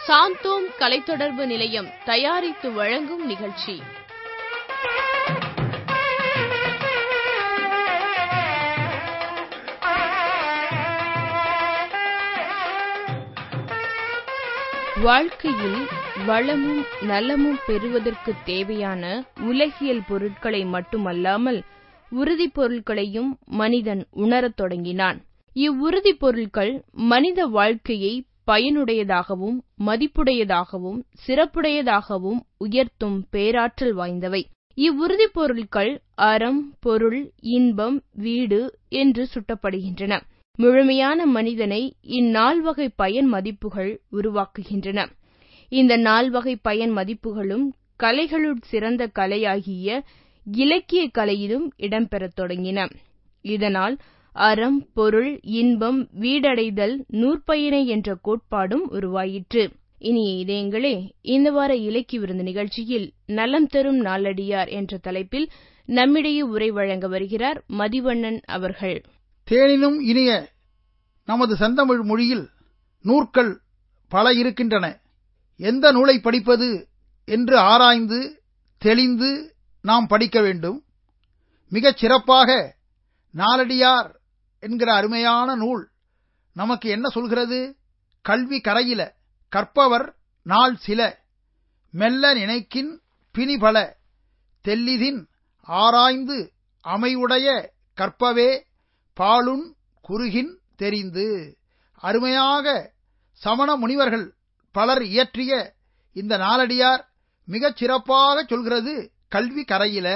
சாந்தோம் கலைத்தொடர்பு நிலையம் தயாரித்து வழங்கும் நிகழ்ச்சி வாழ்க்கையில் வளமும் நலமும் பெறுவதற்கு தேவையான உலகியல் பொருட்களை மட்டுமல்லாமல் உறுதிப் பொருட்களையும் மனிதன் உணரத் தொடங்கினான் இவ்வுறுதிப் பொருட்கள் மனித வாழ்க்கையை பயனுடையதாகவும் மதிப்புடையதாகவும் சிறப்புடையதாகவும் உயர்த்தும் பேராற்றல் வாய்ந்தவை இவ்வுறுதிப் பொருட்கள் அறம் பொருள் இன்பம் வீடு என்று சுட்டப்படுகின்றன முழுமையான மனிதனை இந்நால்வகை பயன் மதிப்புகள் உருவாக்குகின்றன இந்த நால்வகை பயன் மதிப்புகளும் கலைகளுள் சிறந்த கலையாகிய இலக்கியக் கலையிலும் இடம்பெறத் தொடங்கின இதனால் அறம் பொருள் இன்பம் வீடடைதல் நூற்பயனை என்ற கோட்பாடும் உருவாயிற்று இனிய இதயங்களே இந்த வார இலக்கிய விருந்து நிகழ்ச்சியில் நலம் தரும் நாளடியார் என்ற தலைப்பில் நம்மிடையே உரை வழங்க வருகிறார் மதிவண்ணன் அவர்கள் தேனினும் இனிய நமது செந்தமிழ் மொழியில் நூற்கள் பல இருக்கின்றன எந்த நூலை படிப்பது என்று ஆராய்ந்து தெளிந்து நாம் படிக்க வேண்டும் மிகச் சிறப்பாக நாலடியார் என்கிற அருமையான நூல் நமக்கு என்ன சொல்கிறது கல்வி கரையில கற்பவர் நாள் சில மெல்ல நினைக்கின் பிணிபல தெல்லிதின் ஆராய்ந்து அமைவுடைய கற்பவே பாலுன் குறுகின் தெரிந்து அருமையாக சமண முனிவர்கள் பலர் இயற்றிய இந்த நாலடியார் மிகச் சிறப்பாக சொல்கிறது கல்வி கரையில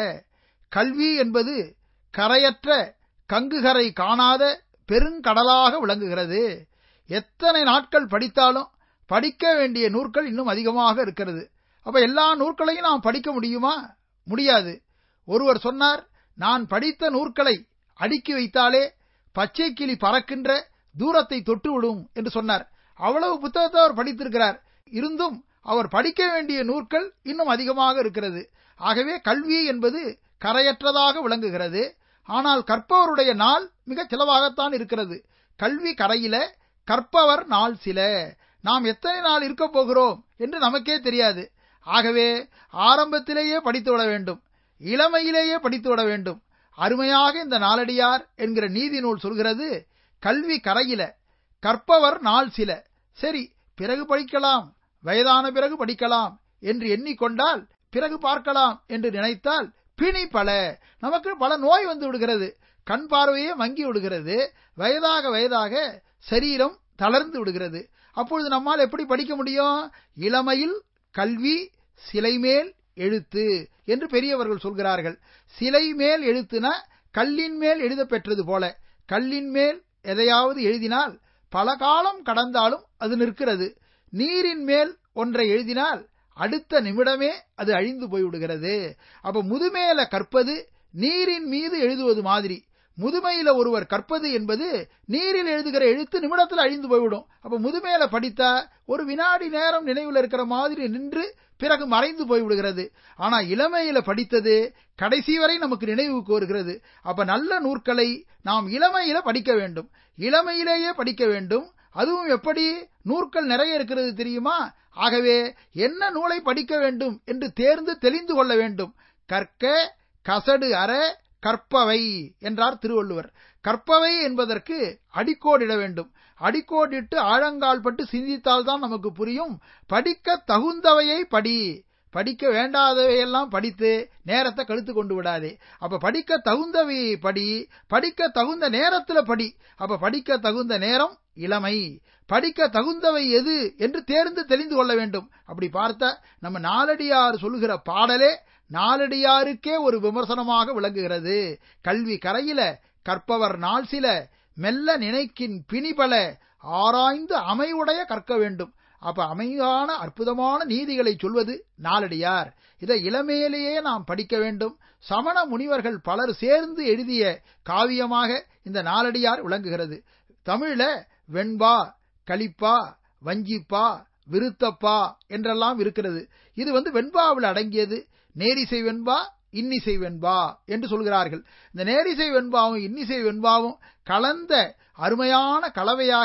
கல்வி என்பது கரையற்ற கங்குகரை காணாத பெருங்கடலாக விளங்குகிறது எத்தனை நாட்கள் படித்தாலும் படிக்க வேண்டிய நூற்கள் இன்னும் அதிகமாக இருக்கிறது அப்ப எல்லா நூற்களையும் நாம் படிக்க முடியுமா முடியாது ஒருவர் சொன்னார் நான் படித்த நூற்களை அடுக்கி வைத்தாலே பச்சை கிளி பறக்கின்ற தூரத்தை தொட்டுவிடும் என்று சொன்னார் அவ்வளவு புத்தகத்தை அவர் படித்திருக்கிறார் இருந்தும் அவர் படிக்க வேண்டிய நூற்கள் இன்னும் அதிகமாக இருக்கிறது ஆகவே கல்வி என்பது கரையற்றதாக விளங்குகிறது ஆனால் கற்பவருடைய நாள் மிக சிலவாகத்தான் இருக்கிறது கல்வி கரையில கற்பவர் நாள் சில நாம் எத்தனை நாள் இருக்க போகிறோம் என்று நமக்கே தெரியாது ஆகவே ஆரம்பத்திலேயே படித்து விட வேண்டும் இளமையிலேயே படித்து விட வேண்டும் அருமையாக இந்த நாளடியார் என்கிற நீதி நூல் சொல்கிறது கல்வி கரையில கற்பவர் நாள் சில சரி பிறகு படிக்கலாம் வயதான பிறகு படிக்கலாம் என்று எண்ணிக்கொண்டால் பிறகு பார்க்கலாம் என்று நினைத்தால் பிணி பல நமக்கு பல நோய் வந்து விடுகிறது கண் பார்வையே மங்கி விடுகிறது வயதாக வயதாக சரீரம் தளர்ந்து விடுகிறது அப்பொழுது நம்மால் எப்படி படிக்க முடியும் இளமையில் கல்வி சிலை மேல் எழுத்து என்று பெரியவர்கள் சொல்கிறார்கள் சிலை மேல் எழுத்துனா கல்லின் மேல் எழுத பெற்றது போல கல்லின் மேல் எதையாவது எழுதினால் பல காலம் கடந்தாலும் அது நிற்கிறது நீரின் மேல் ஒன்றை எழுதினால் அடுத்த நிமிடமே அது அழிந்து போய்விடுகிறது அப்ப முதுமேல கற்பது நீரின் மீது எழுதுவது மாதிரி முதுமையில ஒருவர் கற்பது என்பது நீரில் எழுதுகிற எழுத்து நிமிடத்தில் அழிந்து போய்விடும் அப்ப முதுமையில படித்தா ஒரு வினாடி நேரம் நினைவில் இருக்கிற மாதிரி நின்று பிறகு மறைந்து போய்விடுகிறது ஆனா இளமையில படித்தது கடைசி வரை நமக்கு நினைவுக்கு வருகிறது அப்ப நல்ல நூற்களை நாம் இளமையில படிக்க வேண்டும் இளமையிலேயே படிக்க வேண்டும் அதுவும் எப்படி நூற்கள் நிறைய இருக்கிறது தெரியுமா ஆகவே என்ன நூலை படிக்க வேண்டும் என்று தேர்ந்து தெளிந்து கொள்ள வேண்டும் கற்க கசடு அற கற்பவை என்றார் திருவள்ளுவர் கற்பவை என்பதற்கு அடிக்கோடிட வேண்டும் அடிக்கோடிட்டு ஆழங்கால் பட்டு சிந்தித்தால் தான் நமக்கு புரியும் படிக்க தகுந்தவையை படி படிக்க வேண்டாதவையெல்லாம் படித்து நேரத்தை கழுத்து கொண்டு விடாதே அப்ப படிக்க தகுந்தவையை படி படிக்க தகுந்த நேரத்துல படி அப்ப படிக்க தகுந்த நேரம் இளமை படிக்க தகுந்தவை எது என்று தேர்ந்து தெரிந்து கொள்ள வேண்டும் அப்படி பார்த்த நம்ம நாலடியார் சொல்லுகிற பாடலே நாலடியாருக்கே ஒரு விமர்சனமாக விளங்குகிறது கல்வி கரையில கற்பவர் நாள் சில மெல்ல நினைக்கின் பிணிபல ஆராய்ந்து அமைவுடைய கற்க வேண்டும் அப்ப அமைதியான அற்புதமான நீதிகளை சொல்வது நாலடியார் இதை இளமையிலேயே நாம் படிக்க வேண்டும் சமண முனிவர்கள் பலர் சேர்ந்து எழுதிய காவியமாக இந்த நாலடியார் விளங்குகிறது தமிழ்ல வெண்பா கலிப்பா வஞ்சிப்பா விருத்தப்பா என்றெல்லாம் இருக்கிறது இது வந்து வெண்பாவில் அடங்கியது நேரிசை வெண்பா இன்னிசை வெண்பா என்று சொல்கிறார்கள் இந்த நேரிசை வெண்பாவும் இன்னிசை வெண்பாவும் கலந்த அருமையான கலவையாக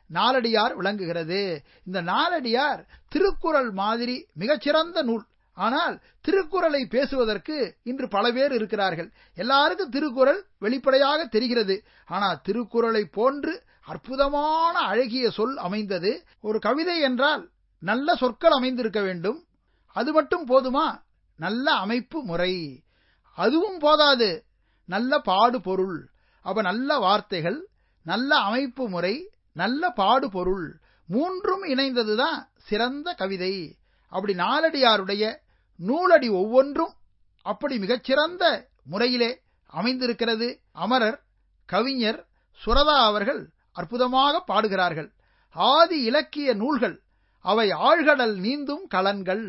நாலடியார் விளங்குகிறது இந்த நாலடியார் திருக்குறள் மாதிரி மிகச்சிறந்த நூல் ஆனால் திருக்குறளை பேசுவதற்கு இன்று பல பேர் இருக்கிறார்கள் எல்லாருக்கும் திருக்குறள் வெளிப்படையாக தெரிகிறது ஆனால் திருக்குறளை போன்று அற்புதமான அழகிய சொல் அமைந்தது ஒரு கவிதை என்றால் நல்ல சொற்கள் அமைந்திருக்க வேண்டும் அது மட்டும் போதுமா நல்ல அமைப்பு முறை அதுவும் போதாது நல்ல பாடு பொருள் அப்ப நல்ல வார்த்தைகள் நல்ல அமைப்பு முறை நல்ல பாடு பொருள் மூன்றும் இணைந்ததுதான் சிறந்த கவிதை அப்படி நாலடியாருடைய நூலடி ஒவ்வொன்றும் அப்படி மிகச்சிறந்த முறையிலே அமைந்திருக்கிறது அமரர் கவிஞர் சுரதா அவர்கள் அற்புதமாக பாடுகிறார்கள் ஆதி இலக்கிய நூல்கள் அவை ஆழ்கடல் நீந்தும் கலன்கள்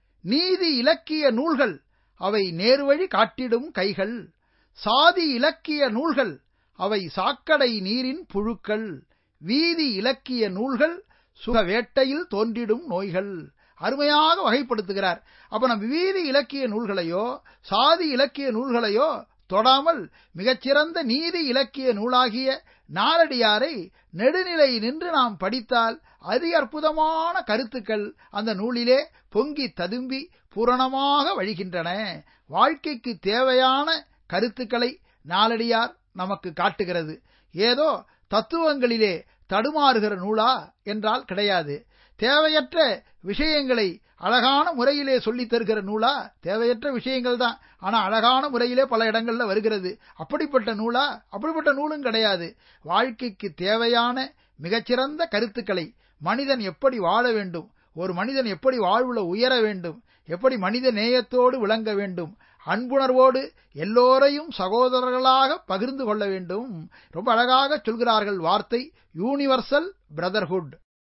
நீதி இலக்கிய நூல்கள் அவை நேர்வழி காட்டிடும் கைகள் சாதி இலக்கிய நூல்கள் அவை சாக்கடை நீரின் புழுக்கள் வீதி இலக்கிய நூல்கள் சுக வேட்டையில் தோன்றிடும் நோய்கள் அருமையாக வகைப்படுத்துகிறார் அப்ப நம்ம வீதி இலக்கிய நூல்களையோ சாதி இலக்கிய நூல்களையோ தொடாமல் மிகச்சிறந்த நீதி இலக்கிய நூலாகிய நாலடியாரை நெடுநிலை நின்று நாம் படித்தால் அதி அற்புதமான கருத்துக்கள் அந்த நூலிலே பொங்கி ததும்பி பூரணமாக வழிகின்றன வாழ்க்கைக்கு தேவையான கருத்துக்களை நாலடியார் நமக்கு காட்டுகிறது ஏதோ தத்துவங்களிலே தடுமாறுகிற நூலா என்றால் கிடையாது தேவையற்ற விஷயங்களை அழகான முறையிலே சொல்லித் தருகிற நூலா தேவையற்ற விஷயங்கள் தான் ஆனா அழகான முறையிலே பல இடங்கள்ல வருகிறது அப்படிப்பட்ட நூலா அப்படிப்பட்ட நூலும் கிடையாது வாழ்க்கைக்கு தேவையான மிகச்சிறந்த கருத்துக்களை மனிதன் எப்படி வாழ வேண்டும் ஒரு மனிதன் எப்படி வாழ்வுல உயர வேண்டும் எப்படி மனித நேயத்தோடு விளங்க வேண்டும் அன்புணர்வோடு எல்லோரையும் சகோதரர்களாக பகிர்ந்து கொள்ள வேண்டும் ரொம்ப அழகாக சொல்கிறார்கள் வார்த்தை யூனிவர்சல் பிரதர்ஹுட்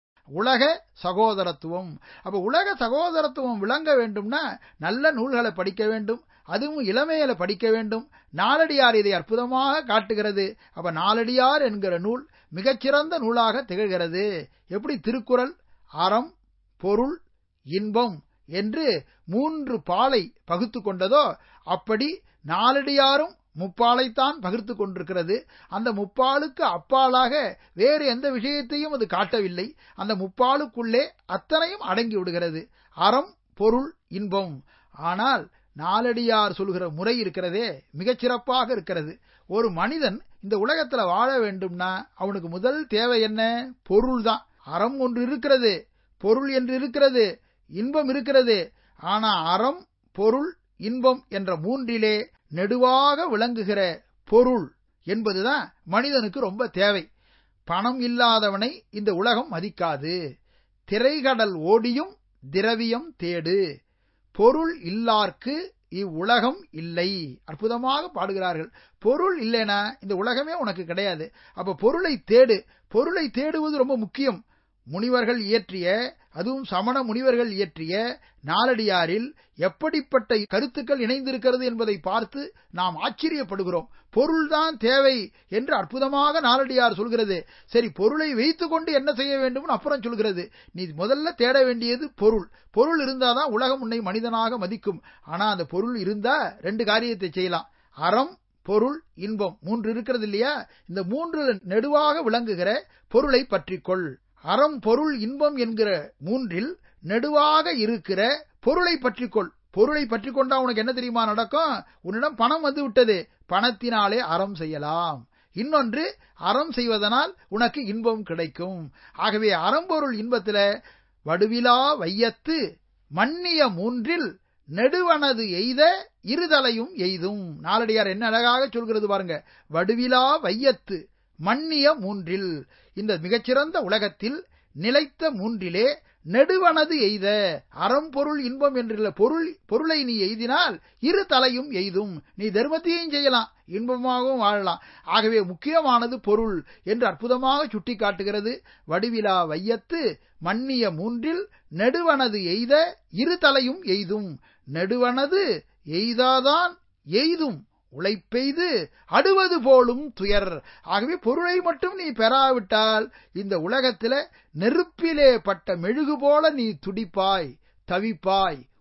உலக சகோதரத்துவம் அப்ப உலக சகோதரத்துவம் விளங்க வேண்டும்னா நல்ல நூல்களை படிக்க வேண்டும் அதுவும் இளமையில படிக்க வேண்டும் நாலடியார் இதை அற்புதமாக காட்டுகிறது அப்ப நாலடியார் என்கிற நூல் மிகச்சிறந்த நூலாக திகழ்கிறது எப்படி திருக்குறள் அறம் பொருள் இன்பம் என்று மூன்று பாலை பகுத்து கொண்டதோ அப்படி நாலடியாரும் முப்பாலைத்தான் பகிர்ந்து கொண்டிருக்கிறது அந்த முப்பாலுக்கு அப்பாலாக வேறு எந்த விஷயத்தையும் அது காட்டவில்லை அந்த முப்பாலுக்குள்ளே அத்தனையும் அடங்கி விடுகிறது அறம் பொருள் இன்பம் ஆனால் நாலடியார் சொல்கிற முறை இருக்கிறதே மிகச் சிறப்பாக இருக்கிறது ஒரு மனிதன் இந்த உலகத்துல வாழ வேண்டும்னா அவனுக்கு முதல் தேவை என்ன பொருள் தான் அறம் ஒன்று இருக்கிறது பொருள் என்று இருக்கிறது இன்பம் இருக்கிறது ஆனா அறம் பொருள் இன்பம் என்ற மூன்றிலே நெடுவாக விளங்குகிற பொருள் என்பதுதான் மனிதனுக்கு ரொம்ப தேவை பணம் இல்லாதவனை இந்த உலகம் மதிக்காது திரைகடல் ஓடியும் திரவியம் தேடு பொருள் இல்லார்க்கு இவ்வுலகம் இல்லை அற்புதமாக பாடுகிறார்கள் பொருள் இல்லைனா இந்த உலகமே உனக்கு கிடையாது அப்ப பொருளை தேடு பொருளை தேடுவது ரொம்ப முக்கியம் முனிவர்கள் இயற்றிய அதுவும் சமண முனிவர்கள் இயற்றிய நாலடியாரில் எப்படிப்பட்ட கருத்துக்கள் இணைந்திருக்கிறது என்பதை பார்த்து நாம் ஆச்சரியப்படுகிறோம் பொருள்தான் தேவை என்று அற்புதமாக நாலடியார் சொல்கிறது சரி பொருளை வைத்துக் கொண்டு என்ன செய்ய வேண்டும் அப்புறம் சொல்கிறது நீ முதல்ல தேட வேண்டியது பொருள் பொருள் இருந்தாதான் உலகம் உன்னை மனிதனாக மதிக்கும் ஆனா அந்த பொருள் இருந்தா ரெண்டு காரியத்தை செய்யலாம் அறம் பொருள் இன்பம் மூன்று இருக்கிறது இல்லையா இந்த மூன்று நெடுவாக விளங்குகிற பொருளை பற்றிக்கொள் அறம் பொருள் இன்பம் என்கிற மூன்றில் நெடுவாக இருக்கிற பொருளை பற்றிக்கொள் பொருளை பற்றி கொண்டா உனக்கு என்ன தெரியுமா நடக்கும் உன்னிடம் பணம் வந்து விட்டது பணத்தினாலே அறம் செய்யலாம் இன்னொன்று அறம் செய்வதனால் உனக்கு இன்பம் கிடைக்கும் ஆகவே அறம்பொருள் இன்பத்தில வடுவிலா வையத்து மன்னிய மூன்றில் நெடுவனது எய்த இருதலையும் எய்தும் நாலடியார் என்ன அழகாக சொல்கிறது பாருங்க வடுவிலா வையத்து மன்னிய மூன்றில் இந்த மிகச்சிறந்த உலகத்தில் நிலைத்த மூன்றிலே நெடுவனது எய்த அறம்பொருள் இன்பம் என்றுள்ள பொருள் பொருளை நீ எய்தினால் இரு தலையும் எய்தும் நீ தர்மத்தையும் செய்யலாம் இன்பமாகவும் வாழலாம் ஆகவே முக்கியமானது பொருள் என்று அற்புதமாக சுட்டி காட்டுகிறது வடிவிலா வையத்து மன்னிய மூன்றில் நெடுவனது எய்த இரு தலையும் எய்தும் நெடுவனது எய்தாதான் எய்தும் உழைப்பெய்து அடுவது போலும் துயர் ஆகவே பொருளை மட்டும் நீ பெறாவிட்டால் இந்த உலகத்தில நெருப்பிலே பட்ட மெழுகு போல நீ துடிப்பாய் தவிப்பாய்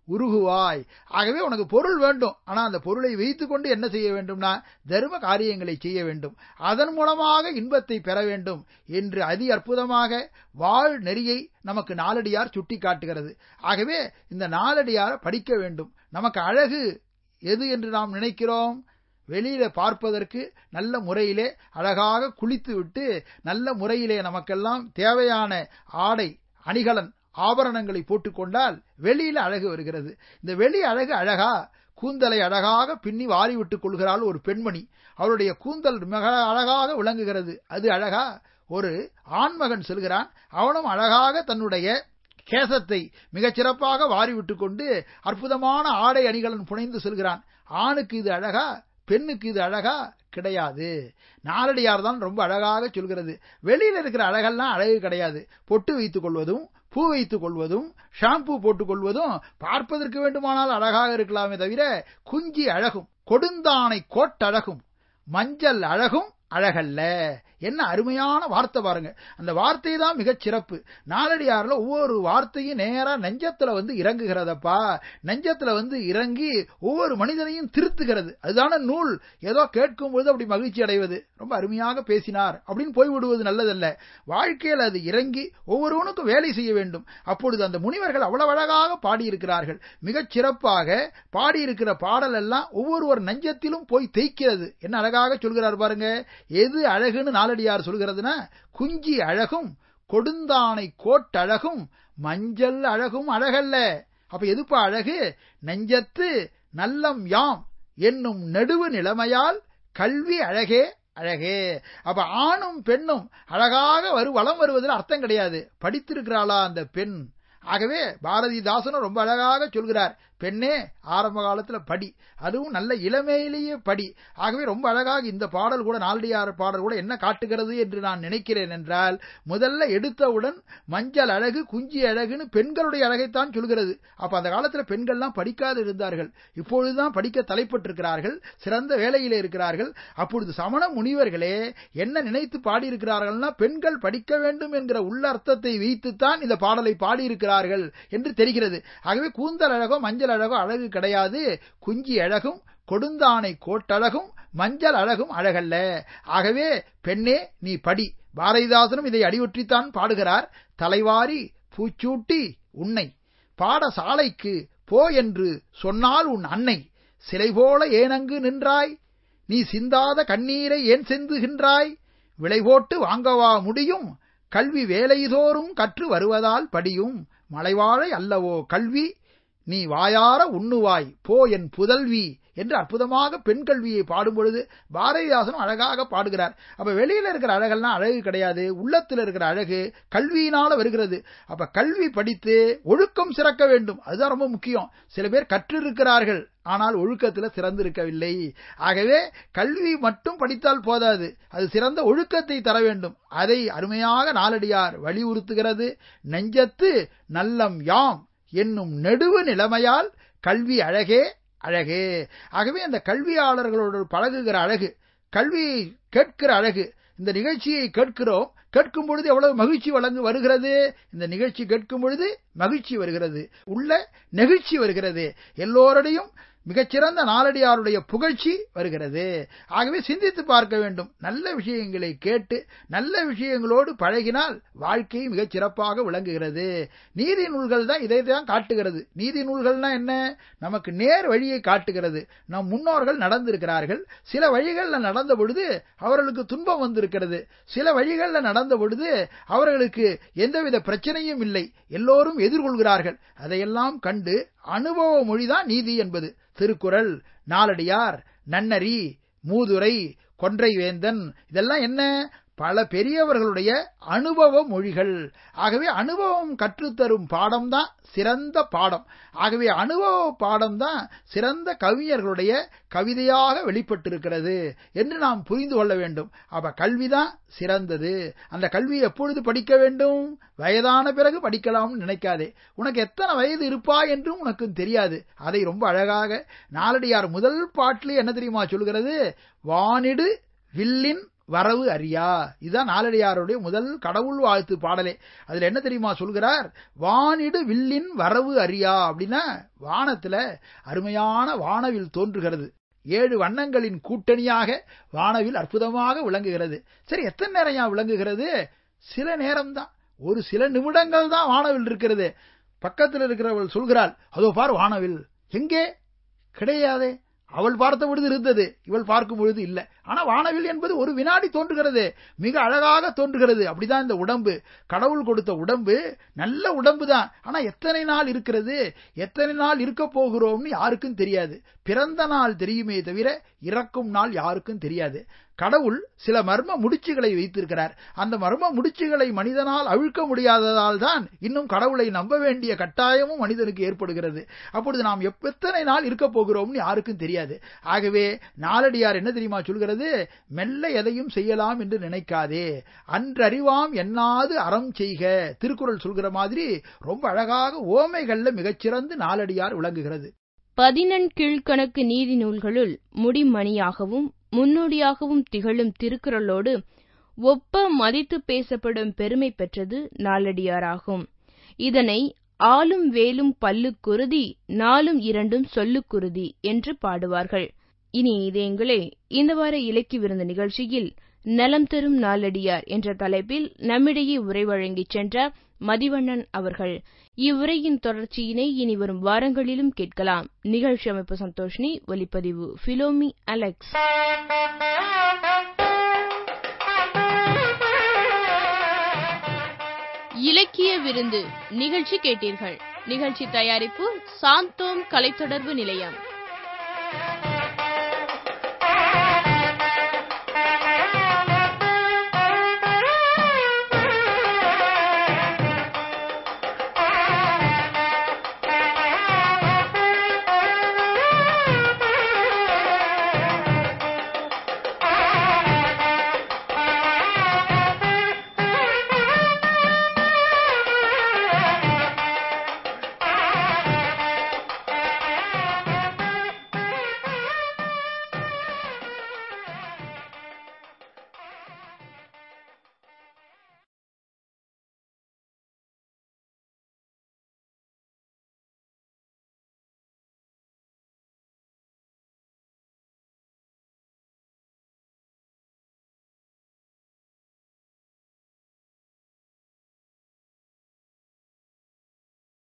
உருகுவாய் ஆகவே உனக்கு பொருள் வேண்டும் ஆனா அந்த பொருளை வைத்துக் கொண்டு என்ன செய்ய வேண்டும்னா தர்ம காரியங்களை செய்ய வேண்டும் அதன் மூலமாக இன்பத்தை பெற வேண்டும் என்று அதி அற்புதமாக வாழ் நெறியை நமக்கு நாலடியார் சுட்டி காட்டுகிறது ஆகவே இந்த நாலடியார படிக்க வேண்டும் நமக்கு அழகு எது என்று நாம் நினைக்கிறோம் வெளியில பார்ப்பதற்கு நல்ல முறையிலே அழகாக குளித்து விட்டு நல்ல முறையிலே நமக்கெல்லாம் தேவையான ஆடை அணிகலன் ஆபரணங்களை போட்டுக்கொண்டால் வெளியில அழகு வருகிறது இந்த வெளி அழகு அழகா கூந்தலை அழகாக பின்னி வாரி விட்டுக் கொள்கிறாள் ஒரு பெண்மணி அவருடைய கூந்தல் மிக அழகாக விளங்குகிறது அது அழகா ஒரு ஆண்மகன் செல்கிறான் அவனும் அழகாக தன்னுடைய கேசத்தை மிகச் சிறப்பாக வாரி விட்டுக் கொண்டு அற்புதமான ஆடை அணிகலன் புனைந்து செல்கிறான் ஆணுக்கு இது அழகா பெண்ணுக்கு இது அழகா கிடையாது நாலடியார் தான் ரொம்ப அழகாக சொல்கிறது வெளியில இருக்கிற அழகெல்லாம் அழகு கிடையாது பொட்டு வைத்துக் கொள்வதும் பூ வைத்துக் கொள்வதும் ஷாம்பு போட்டுக் கொள்வதும் பார்ப்பதற்கு வேண்டுமானால் அழகாக இருக்கலாமே தவிர குஞ்சி அழகும் கொடுந்தானை கோட்டழகும் மஞ்சள் அழகும் அழகல்ல என்ன அருமையான வார்த்தை பாருங்க அந்த வார்த்தை தான் மிகச் சிறப்பு நாலடியார்ல ஒவ்வொரு வார்த்தையும் நேரா நெஞ்சத்துல வந்து இறங்குகிறதப்பா நெஞ்சத்துல வந்து இறங்கி ஒவ்வொரு மனிதனையும் திருத்துகிறது அதுதான நூல் ஏதோ கேட்கும்போது அப்படி மகிழ்ச்சி அடைவது ரொம்ப அருமையாக பேசினார் அப்படின்னு போய்விடுவது நல்லதல்ல வாழ்க்கையில் அது இறங்கி ஒவ்வொருவனுக்கும் வேலை செய்ய வேண்டும் அப்பொழுது அந்த முனிவர்கள் அவ்வளவு அழகாக பாடியிருக்கிறார்கள் மிகச் சிறப்பாக பாடியிருக்கிற பாடல் எல்லாம் ஒவ்வொருவர் நெஞ்சத்திலும் போய் தேய்க்கிறது என்ன அழகாக சொல்கிறார் பாருங்க எது அழகுன்னு நாலடியார் சொல்கிறதுனா குஞ்சி அழகும் கொடுந்தானை கோட்டழகும் மஞ்சள் அழகும் அழகல்ல அப்ப எதுப்பா அழகு நெஞ்சத்து நல்லம் யாம் என்னும் நெடுவு நிலைமையால் கல்வி அழகே அழகே அப்ப ஆணும் பெண்ணும் அழகாக வரு வளம் வருவதில் அர்த்தம் கிடையாது படித்திருக்கிறாளா அந்த பெண் ஆகவே பாரதிதாசனும் ரொம்ப அழகாக சொல்கிறார் பெண்ணே ஆரம்ப காலத்துல படி அதுவும் நல்ல இளமையிலேயே படி ஆகவே ரொம்ப அழகாக இந்த பாடல் கூட நாலடியார் பாடல் கூட என்ன காட்டுகிறது என்று நான் நினைக்கிறேன் என்றால் முதல்ல எடுத்தவுடன் மஞ்சள் அழகு குஞ்சி அழகுன்னு பெண்களுடைய அழகைத்தான் சொல்கிறது அப்ப அந்த காலத்துல பெண்கள்லாம் படிக்காது இருந்தார்கள் இப்பொழுதுதான் படிக்க தலைப்பட்டிருக்கிறார்கள் சிறந்த வேலையிலே இருக்கிறார்கள் அப்பொழுது சமண முனிவர்களே என்ன நினைத்து பாடியிருக்கிறார்கள்னா பெண்கள் படிக்க வேண்டும் என்கிற உள்ள அர்த்தத்தை வைத்துத்தான் இந்த பாடலை பாடியிருக்கிறார்கள் என்று தெரிகிறது ஆகவே கூந்தல் அழகோ மஞ்சள் அழகோ அழகு கிடையாது குஞ்சி அழகும் கொடுந்தானை கோட்டழகும் மஞ்சள் அழகும் அழகல்ல ஆகவே பெண்ணே நீ படி பாரதிதாசனும் இதை அடியொற்றித்தான் பாடுகிறார் தலைவாரி பூச்சூட்டி உன்னை பாடசாலைக்கு போ என்று சொன்னால் உன் அன்னை சிலை போல ஏனங்கு நின்றாய் நீ சிந்தாத கண்ணீரை ஏன் செந்துகின்றாய் விலை போட்டு வாங்கவா முடியும் கல்வி வேலைதோறும் கற்று வருவதால் படியும் மலைவாழை அல்லவோ கல்வி நீ வாயார உண்ணுவாய் போ என் புதல்வி என்று அற்புதமாக பெண் கல்வியை பாடும் பொழுது பாரதிதாசனும் அழகாக பாடுகிறார் அப்ப வெளியில இருக்கிற அழகெல்லாம் அழகு கிடையாது உள்ளத்தில் இருக்கிற அழகு கல்வியினால வருகிறது அப்ப கல்வி படித்து ஒழுக்கம் சிறக்க வேண்டும் அதுதான் ரொம்ப முக்கியம் சில பேர் கற்றிருக்கிறார்கள் ஆனால் ஒழுக்கத்தில் சிறந்திருக்கவில்லை ஆகவே கல்வி மட்டும் படித்தால் போதாது அது சிறந்த ஒழுக்கத்தை தர வேண்டும் அதை அருமையாக நாலடியார் வலியுறுத்துகிறது நெஞ்சத்து நல்லம் யாம் என்னும் நெடுவு நிலைமையால் கல்வி அழகே அழகு ஆகவே அந்த கல்வியாளர்களோடு பழகுகிற அழகு கல்வியை கேட்கிற அழகு இந்த நிகழ்ச்சியை கேட்கிறோம் கேட்கும் பொழுது எவ்வளவு மகிழ்ச்சி வழங்கு வருகிறது இந்த நிகழ்ச்சி கேட்கும் பொழுது மகிழ்ச்சி வருகிறது உள்ள நெகிழ்ச்சி வருகிறது எல்லோருடையும் மிகச்சிறந்த நாலடியாருடைய புகழ்ச்சி வருகிறது ஆகவே சிந்தித்து பார்க்க வேண்டும் நல்ல விஷயங்களை கேட்டு நல்ல விஷயங்களோடு பழகினால் வாழ்க்கை மிகச் சிறப்பாக விளங்குகிறது நீதி நூல்கள் தான் இதை தான் காட்டுகிறது நீதி நூல்கள்னா என்ன நமக்கு நேர் வழியை காட்டுகிறது நம் முன்னோர்கள் நடந்திருக்கிறார்கள் சில வழிகளில் நடந்த பொழுது அவர்களுக்கு துன்பம் வந்திருக்கிறது சில வழிகளில் நடந்த பொழுது அவர்களுக்கு எந்தவித பிரச்சனையும் இல்லை எல்லோரும் எதிர்கொள்கிறார்கள் அதையெல்லாம் கண்டு அனுபவ மொழிதான் நீதி என்பது திருக்குறள் நாலடியார் நன்னரி மூதுரை கொன்றை வேந்தன் இதெல்லாம் என்ன பல பெரியவர்களுடைய அனுபவ மொழிகள் ஆகவே அனுபவம் கற்றுத்தரும் பாடம் தான் சிறந்த பாடம் ஆகவே அனுபவ பாடம் தான் சிறந்த கவிஞர்களுடைய கவிதையாக வெளிப்பட்டிருக்கிறது என்று நாம் புரிந்து கொள்ள வேண்டும் அப்ப கல்விதான் சிறந்தது அந்த கல்வி எப்பொழுது படிக்க வேண்டும் வயதான பிறகு படிக்கலாம்னு நினைக்காதே உனக்கு எத்தனை வயது இருப்பா என்றும் உனக்கு தெரியாது அதை ரொம்ப அழகாக நாலடியார் முதல் பாட்டிலே என்ன தெரியுமா சொல்கிறது வானிடு வில்லின் வரவு அறியா இதுதான் நாலடியாருடைய முதல் கடவுள் வாழ்த்து பாடலே அதுல என்ன தெரியுமா சொல்கிறார் வானிடு வில்லின் வரவு அறியா அப்படின்னா வானத்துல அருமையான வானவில் தோன்றுகிறது ஏழு வண்ணங்களின் கூட்டணியாக வானவில் அற்புதமாக விளங்குகிறது சரி எத்தனை நேரம் விளங்குகிறது சில நேரம்தான் ஒரு சில நிமிடங்கள் தான் வானவில் இருக்கிறது பக்கத்தில் இருக்கிறவள் சொல்கிறாள் அதோ பார் வானவில் எங்கே கிடையாதே அவள் பார்த்த பொழுது இருந்தது இவள் பார்க்கும் பொழுது இல்லை ஆனா வானவில் என்பது ஒரு வினாடி தோன்றுகிறது மிக அழகாக தோன்றுகிறது அப்படிதான் இந்த உடம்பு கடவுள் கொடுத்த உடம்பு நல்ல உடம்பு தான் ஆனா எத்தனை நாள் இருக்கிறது எத்தனை நாள் இருக்க போகிறோம்னு யாருக்கும் தெரியாது பிறந்த நாள் தெரியுமே தவிர இறக்கும் நாள் யாருக்கும் தெரியாது கடவுள் சில மர்ம முடிச்சுகளை வைத்திருக்கிறார் அந்த மர்ம முடிச்சுகளை மனிதனால் அவிழ்க்க முடியாததால் தான் இன்னும் கடவுளை நம்ப வேண்டிய கட்டாயமும் மனிதனுக்கு ஏற்படுகிறது அப்பொழுது நாம் எத்தனை நாள் இருக்க போகிறோம்னு யாருக்கும் தெரியாது ஆகவே நாலடியார் என்ன தெரியுமா சொல்கிறது மெல்ல எதையும் செய்யலாம் என்று நினைக்காதே அன்றறிவாம் எண்ணாது அறம் செய்க திருக்குறள் சொல்கிற மாதிரி ரொம்ப அழகாக ஓமைகள்ல மிகச்சிறந்து நாலடியார் விளங்குகிறது பதினெண் கீழ்கணக்கு நீதி நூல்களுள் முடிமணியாகவும் முன்னோடியாகவும் திகழும் திருக்குறளோடு ஒப்ப மதித்து பேசப்படும் பெருமை பெற்றது நாலடியாராகும் இதனை ஆளும் வேலும் பல்லு குருதி நாளும் இரண்டும் சொல்லு குருதி என்று பாடுவார்கள் இனி இதயங்களே இந்த வார இலக்கிய விருந்த நிகழ்ச்சியில் நலம் தரும் நாலடியார் என்ற தலைப்பில் நம்மிடையே உரை வழங்கிச் சென்ற மதிவண்ணன் அவர்கள் இவ்வுரையின் தொடர்ச்சியினை இனி வரும் வாரங்களிலும் கேட்கலாம் நிகழ்ச்சி அமைப்பு சந்தோஷினி ஒலிப்பதிவு பிலோமி அலெக்ஸ் இலக்கிய விருந்து நிகழ்ச்சி கேட்டீர்கள் நிகழ்ச்சி தயாரிப்பு சாந்தோம் கலைத்தொடர்பு நிலையம்